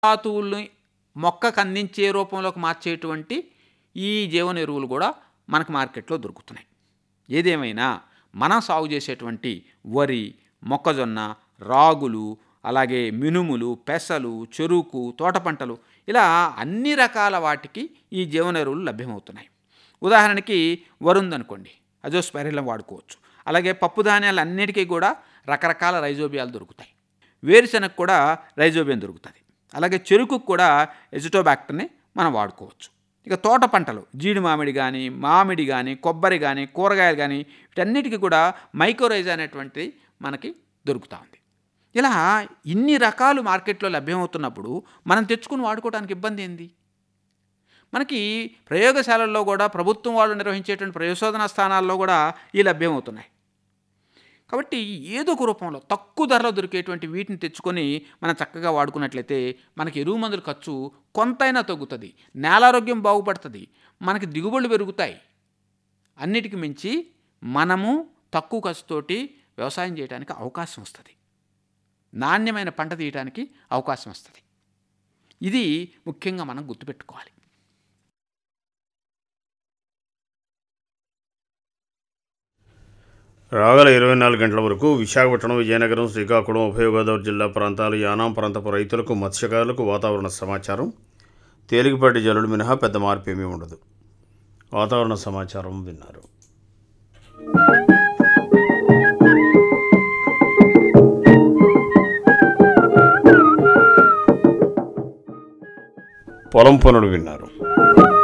ధాతువుల్ని మొక్కకు అందించే రూపంలోకి మార్చేటువంటి ఈ జీవన ఎరువులు కూడా మనకు మార్కెట్లో దొరుకుతున్నాయి ఏదేమైనా మనం సాగు చేసేటువంటి వరి మొక్కజొన్న రాగులు అలాగే మినుములు పెసలు చెరుకు తోట పంటలు ఇలా అన్ని రకాల వాటికి ఈ జీవన ఎరువులు లభ్యమవుతున్నాయి ఉదాహరణకి వరి ఉందనుకోండి అజోస్పైరిలం వాడుకోవచ్చు అలాగే పప్పు ధాన్యాలు అన్నిటికీ కూడా రకరకాల రైజోబియాలు దొరుకుతాయి వేరుశెనగ కూడా రైజోబియం దొరుకుతుంది అలాగే చెరుకుకు కూడా ఎజిటోబ్యాక్టర్ని మనం వాడుకోవచ్చు ఇక తోట పంటలు జీడి మామిడి కానీ మామిడి కానీ కొబ్బరి కానీ కూరగాయలు కానీ వీటన్నిటికీ కూడా మైక్రోరైజ్ అనేటువంటిది మనకి దొరుకుతూ ఉంది ఇలా ఇన్ని రకాలు మార్కెట్లో లభ్యమవుతున్నప్పుడు మనం తెచ్చుకుని వాడుకోవడానికి ఇబ్బంది ఏంది మనకి ప్రయోగశాలల్లో కూడా ప్రభుత్వం వాళ్ళు నిర్వహించేటువంటి ప్రయోశోధన స్థానాల్లో కూడా ఈ లభ్యమవుతున్నాయి కాబట్టి ఏదో ఒక రూపంలో తక్కువ ధరలో దొరికేటువంటి వీటిని తెచ్చుకొని మనం చక్కగా వాడుకున్నట్లయితే మనకి ఎరువు మందుల ఖర్చు కొంతైనా తగ్గుతుంది నేలారోగ్యం బాగుపడుతుంది మనకి దిగుబడులు పెరుగుతాయి అన్నిటికి మించి మనము తక్కువ ఖర్చుతోటి వ్యవసాయం చేయడానికి అవకాశం వస్తుంది నాణ్యమైన పంట తీయడానికి అవకాశం వస్తుంది ఇది ముఖ్యంగా మనం గుర్తుపెట్టుకోవాలి రాగల ఇరవై నాలుగు గంటల వరకు విశాఖపట్నం విజయనగరం శ్రీకాకుళం ఉభయ గోదావరి జిల్లా ప్రాంతాలు యానాం ప్రాంతపు రైతులకు మత్స్యకారులకు వాతావరణ సమాచారం తేలికపాటి జల్లులు మినహా పెద్ద మార్పు ఏమీ ఉండదు వాతావరణ సమాచారం విన్నారు పొలం పనులు విన్నారు